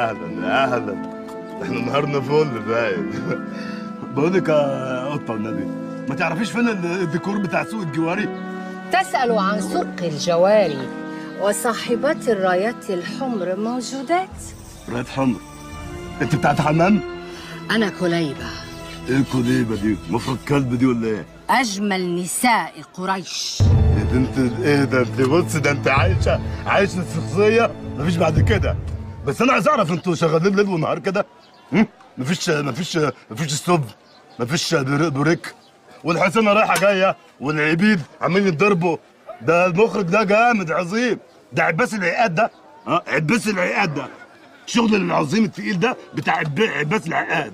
اهلا يا اهلا احنا نهارنا فل باين بقول لك يا قطه والنبي ما تعرفيش فين الديكور بتاع سوق الجواري تسأل عن سوق الجواري وصاحبات الرايات الحمر موجودات رايت حمر انت بتاعت حمام أنا كليبة ايه كليبه دي مفرد كلب دي ولا ايه أجمل نساء قريش إيه ده انت ايه ده انت بص ده انت عايشه عايشه الشخصيه مفيش بعد كده بس انا عايز اعرف انتوا شغالين ليل ونهار كده هم؟ مفيش مفيش مفيش ستوب مفيش بر- بريك والحسنه رايحه جايه والعبيد عمالين يتضربوا ده المخرج ده جامد عظيم ده عباس العقاد ده اه عباس العقاد ده الشغل العظيم التقيل ده بتاع عب- عباس العقاد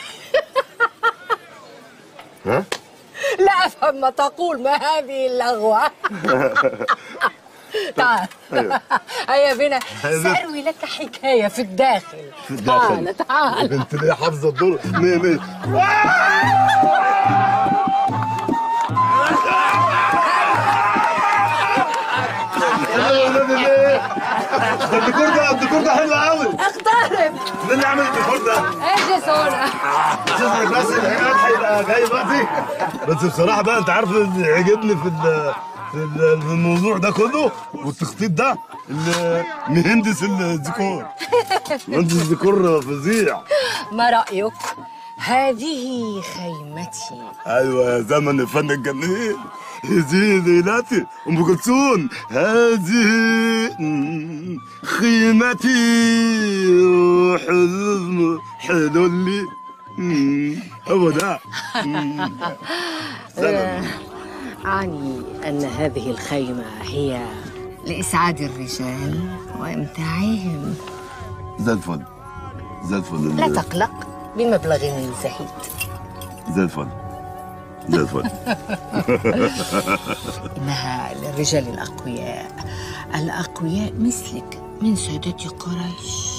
ها لا أفهم ما تقول ما هذه اللغوة تعال هيا بنا سأروي لك حكاية في الداخل في الداخل. تعال تعال انت ليه حافظه الدور مية مية ده الديكور ده الديكور ده حلو قوي اقترب مين اللي عمل الديكور ده؟ اجلس هنا شوف بس العيال هيبقى جاي دلوقتي بس بصراحه بقى انت عارف اللي عجبني في ال في ال- في الموضوع ده كله والتخطيط ده اللي مهندس الديكور مهندس الديكور فظيع ما رأيك؟ هذه خيمتي ايوه يا زمن الفن الجميل هذه ليلتي ام كلثوم هذه مم، خيمتي وحلم حلولي مم، هو ده مم. سلام أعني أن هذه الخيمة هي لإسعاد الرجال وإمتاعهم زي الفل زي الفل لا تقلق بمبلغ زهيد زي الفل زي الفل إنها للرجال الأقوياء الأقوياء مثلك من سادة قريش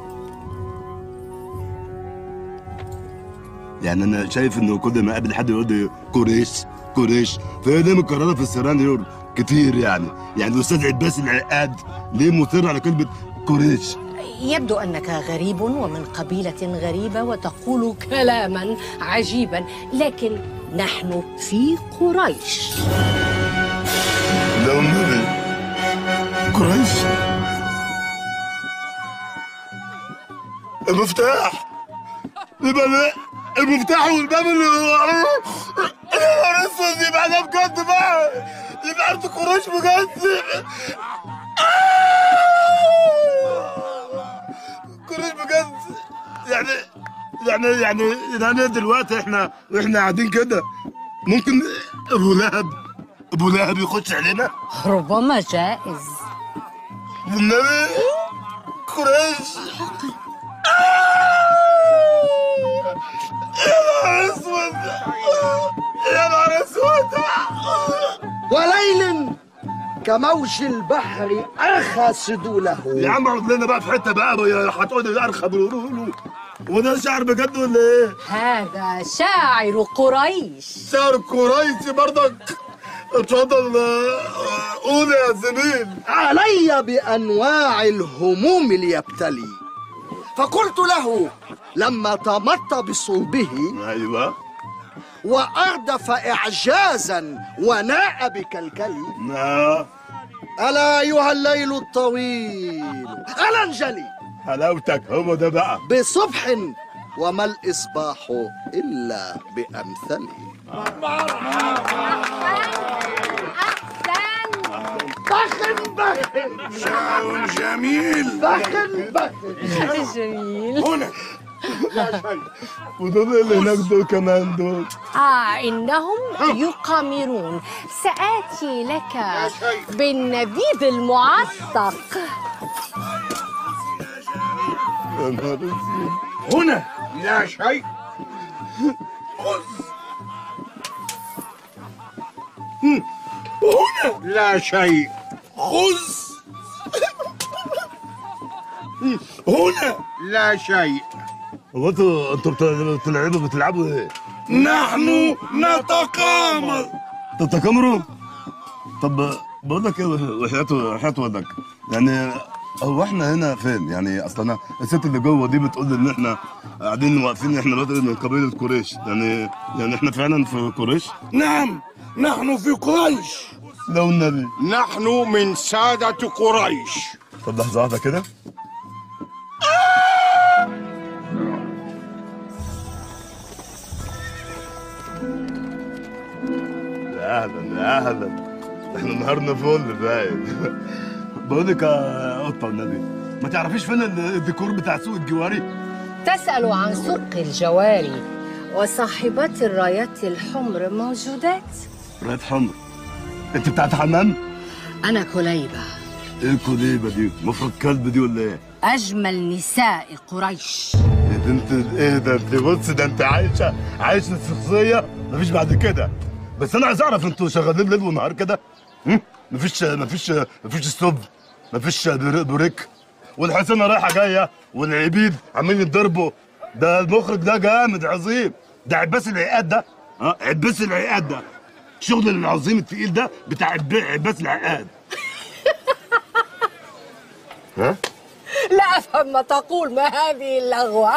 يعني انا شايف انه كل ما اقابل حد يقول لي قريش قريش فهي ليه مكرره في السيناريو كتير يعني يعني الاستاذ عباس العقاد ليه مصر على كلمه قريش يبدو أنك غريب ومن قبيلة غريبة وتقول كلاما عجيبا لكن نحن في قريش لو النبي قريش المفتاح يبقى لا- المفتاح والباب اللي يا نهار اسود يبقى ده بجد بقى يبقى انت قريش بجد قريش بجد يعني يعني يعني يعني دلوقتي احنا واحنا قاعدين كده ممكن ابو لهب ابو لهب يخش علينا ربما جائز والنبي قريش يا نهار اسود يا نهار اسود وليل كموج البحر أرخى سدوله يا عم اقعد لنا بقى في حته بقى يا هتقعد ارخب ويقولوا وده شعر بجد ولا ايه؟ هذا شاعر قريش شعر قريشي برضك اتفضل آه، قول يا زميل علي بأنواع الهموم ليبتلي فقلت له لما تمط بصلبه ايوه وأردف إعجازا وناء بكلكلي آه، ألا أيها الليل الطويل ألا انجلي حلاوتك هو ده بقى بصبح وما الإصباح إلا بأمثله بخن بخن شعر جميل بخن بخن جميل هنا ودول اللي هناك دول كمان دول آه إنهم يقامرون سآتي لك بالنبيذ المعتق يا نهار اسود هنا لا شيء خذ هنا لا شيء خذ هنا لا شيء هو انتوا انتوا بت- بتلعبوا بتلعبوا ايه؟ نحن نتقامر تتكامروا؟ طب بقول لك ايه وحياة وحياة والدك يعني هو احنا هنا فين؟ يعني اصل انا الست اللي جوه دي بتقول لي ان احنا قاعدين واقفين احنا دلوقتي من قبيله قريش يعني يعني احنا فعلا في قريش؟ نعم نحن في قريش لو النبي نحن من سادة قريش طب لحظه واحده كده يا اهلا يا اهلا احنا نهارنا فل باين بقول لك يا قطه والنبي ما تعرفيش فين الديكور بتاع سوق الجواري؟ تسأل عن سوق الجواري وصاحبات الرايات الحمر موجودات رايت حمر انت بتاعت حمام؟ أنا كليبة ايه الكليبه دي؟ مفرد كلب دي ولا ايه؟ أجمل نساء قريش يا ده انت ايه ده انت بص ده انت عايشه عايشه شخصيه مفيش بعد كده بس انا عايز اعرف انتوا شغالين ليل ونهار كده هم؟ مفيش مفيش مفيش ستوب مفيش بر- بريك والحسنه رايحه جايه والعبيد عمالين يتضربوا ده المخرج ده جامد عظيم ده عباس العقاد ده ها عباس العقاد ده الشغل العظيم التقيل ده بتاع عب- عباس العقاد ها لا أفهم ما تقول ما هذه اللغوة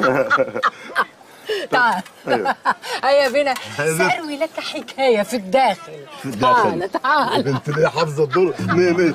تعال أيوة. هيا بنا هيا بنا. سأروي لك حكاية في الداخل في الداخل. تعال تعال انت ليه حافظه الدور مية مية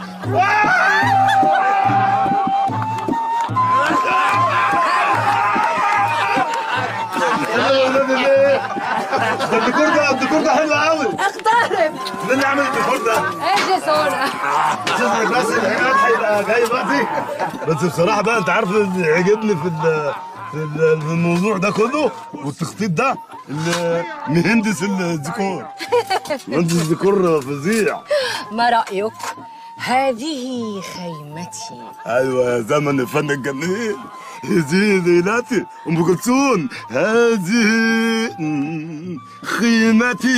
ده الديكور ده الديكور ده حلو قوي اقترب مين اللي عمل الديكور ده؟ اجلس هنا استاذ بس العماد هيبقى جاي دلوقتي بس بصراحه بقى انت عارف اللي عجبني في ال في ال- في الموضوع ده كله والتخطيط ده اللي مهندس الديكور مهندس الديكور فظيع ما رأيك؟ هذه خيمتي ايوه يا زمن الفن الجميل هذه ليلتي ام كلثوم هذه مم، خيمتي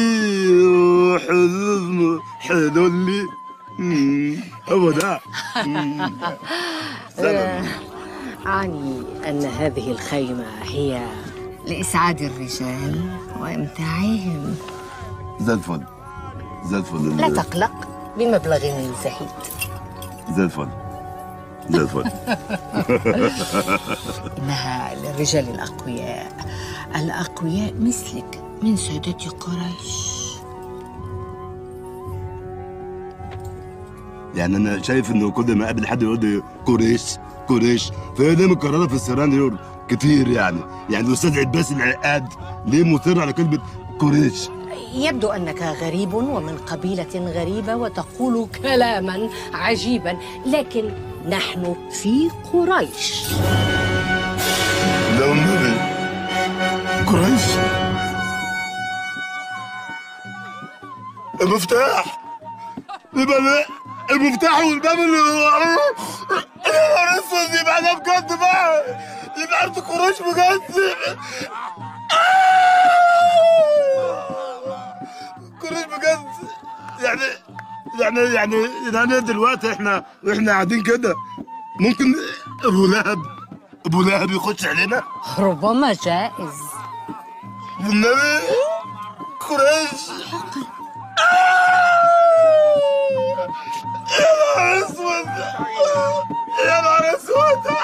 وحلم حلو لي مم، هو ده مم. زمن أعني أن هذه الخيمة هي لإسعاد الرجال وإمتاعهم زي الفل زي الفل لا تقلق بمبلغ زهيد زي الفل زي الفل إنها للرجال الأقوياء الأقوياء مثلك من سادة قريش يعني انا شايف انه كل ما اقابل حد يقول لي قريش قريش فهي ليه مكرره في السيناريو كتير يعني يعني الاستاذ عباس العقاد ليه مصر على كلمه قريش يبدو أنك غريب ومن قبيلة غريبة وتقول كلاما عجيبا لكن نحن في قريش لو النبي قريش المفتاح يبقى ال- المفتاح والباب اللي يا نهار اسود يبقى ده بجد بقى يبقى انت قريش بجد قريش بجد يعني يعني يعني يعني دلوقتي احنا واحنا قاعدين كده ممكن ابو لهب ابو لهب يخش علينا ربما جائز والنبي قريش يا نهار اسود يا نهار اسود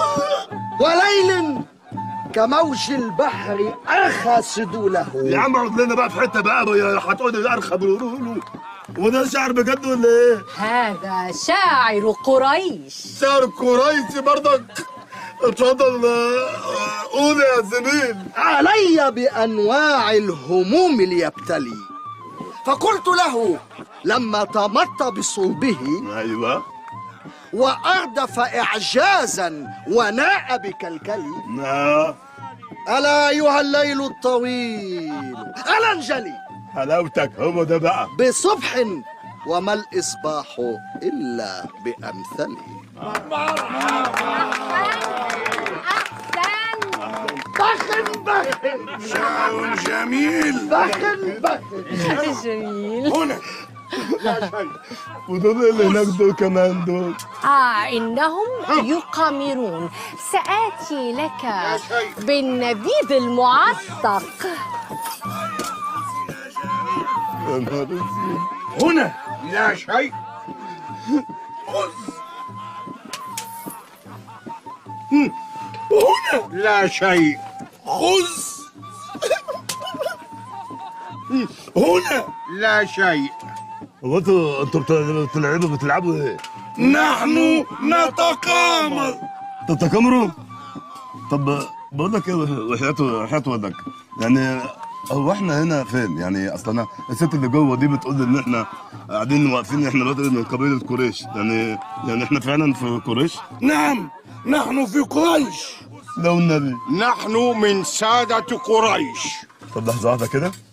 وليل كموج البحر أرخى سدوله يا عم اقعد لنا بقى في حته بقى يا- هتقعد ارخب له وده شعر بجد ولا ايه؟ هذا شاعر قريش شعر قريش برضك اتفضل آه، قول يا زميل علي بأنواع الهموم ليبتلي فقلت له لما تمط بصلبه ايوه وأردف إعجازا وناء بكلكلي آه، ألا أيها الليل الطويل ألا انجلي حلاوتك هو ده بقى بصبح وما الإصباح إلا بأمثله بخن بخن شعر جميل بخن بخن جميل هنا ودول اللي هناك دول كمان دول آه إنهم يقامرون سآتي لك بالنبيذ المعطق يا نهار اسود هنا لا شيء خذ هنا لا شيء خذ هنا لا شيء هو انتوا انتوا بت- بتلعبوا بتلعبوا ايه؟ نحن نتقامر تتكامروا؟ طب بقول لك ايه وحياة وحياة والدك يعني هو احنا هنا فين؟ يعني اصل انا الست اللي جوه دي بتقول لي ان احنا قاعدين واقفين احنا دلوقتي من قبيله قريش يعني يعني احنا فعلا في قريش؟ نعم نحن في قريش لو النبي نحن من سادة قريش طب لحظه واحده كده